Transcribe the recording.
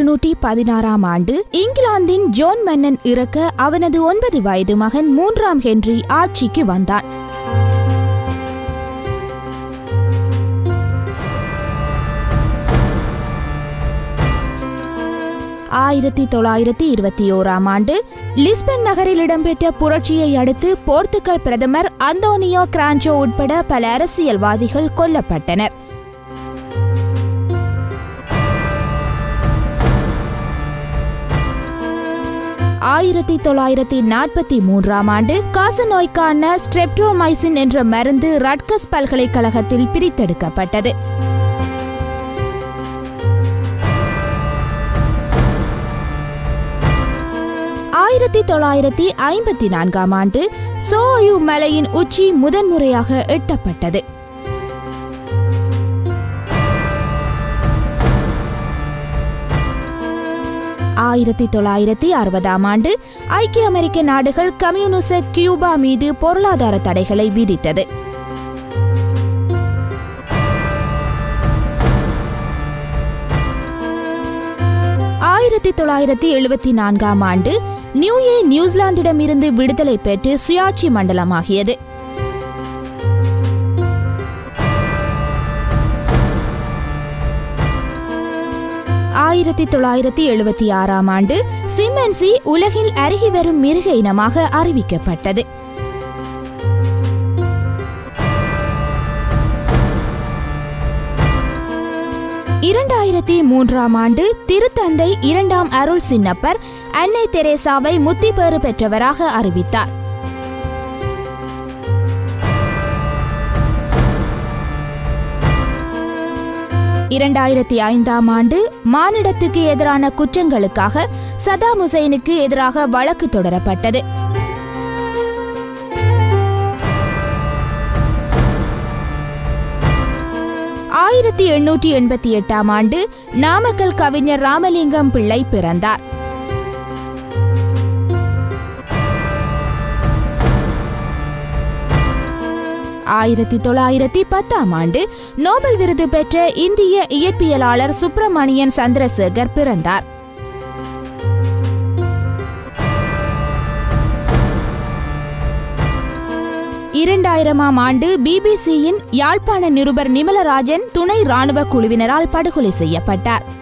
எண்ணூற்றி பதினாறாம் ஆண்டு இங்கிலாந்தின் ஜோன் மன்னன் இறக்க அவனது ஒன்பது வயது மகன் மூன்றாம் ஹென்றி ஆட்சிக்கு வந்தான் ஆயிரத்தி தொள்ளாயிரத்தி இருபத்தி ஓராம் ஆண்டு லிஸ்பன் நகரில் இடம்பெற்ற புரட்சியை அடுத்து போர்த்துகல் பிரதமர் அந்தோனியோ கிரான்சோ உட்பட பல அரசியல்வாதிகள் கொல்லப்பட்டனர் ஆயிரத்தி தொள்ளாயிரத்தி நாற்பத்தி மூன்றாம் ஆண்டு காசநோய்க்கான ஸ்ட்ரெப்டோமைசின் என்ற மருந்து ரட்கஸ் பல்கலைக்கழகத்தில் பிரித்தெடுக்கப்பட்டது ஆயிரத்தி தொள்ளாயிரத்தி ஐம்பத்தி நான்காம் ஆண்டு சோயு மலையின் உச்சி முதன்முறையாக எட்டப்பட்டது ஆயிரத்தி தொள்ளாயிரத்தி அறுபதாம் ஆண்டு ஐக்கிய அமெரிக்க நாடுகள் கம்யூனிச கியூபா மீது பொருளாதார தடைகளை விதித்தது ஆயிரத்தி தொள்ளாயிரத்தி எழுபத்தி நான்காம் ஆண்டு நியூயே நியூசிலாந்திடமிருந்து விடுதலை பெற்று சுயாட்சி மண்டலமாகியது ஆயிரத்தி தொள்ளாயிரத்தி எழுபத்தி ஆறாம் ஆண்டு சிம்மன்சி உலகில் அருகி வரும் மிருக இனமாக அறிவிக்கப்பட்டது இரண்டாயிரத்தி மூன்றாம் ஆண்டு திருத்தந்தை இரண்டாம் அருள் சின்னப்பர் அன்னை தெரேசாவை முத்திப்பேறு பெற்றவராக அறிவித்தார் இரண்டாயிரத்தி ஐந்தாம் ஆண்டு மானிடத்துக்கு எதிரான குற்றங்களுக்காக சதாம் ஹுசைனுக்கு எதிராக வழக்கு தொடரப்பட்டது ஆயிரத்தி எண்ணூற்றி எண்பத்தி எட்டாம் ஆண்டு நாமக்கல் கவிஞர் ராமலிங்கம் பிள்ளை பிறந்தார் ஆயிரத்தி தொள்ளாயிரத்தி பத்தாம் ஆண்டு நோபல் விருது பெற்ற இந்திய இயற்பியலாளர் சுப்பிரமணியன் சந்திரசேகர் பிறந்தார் இரண்டாயிரமாம் ஆண்டு பிபிசியின் யாழ்ப்பாண நிருபர் நிமலராஜன் துணை ராணுவ குழுவினரால் படுகொலை செய்யப்பட்டார்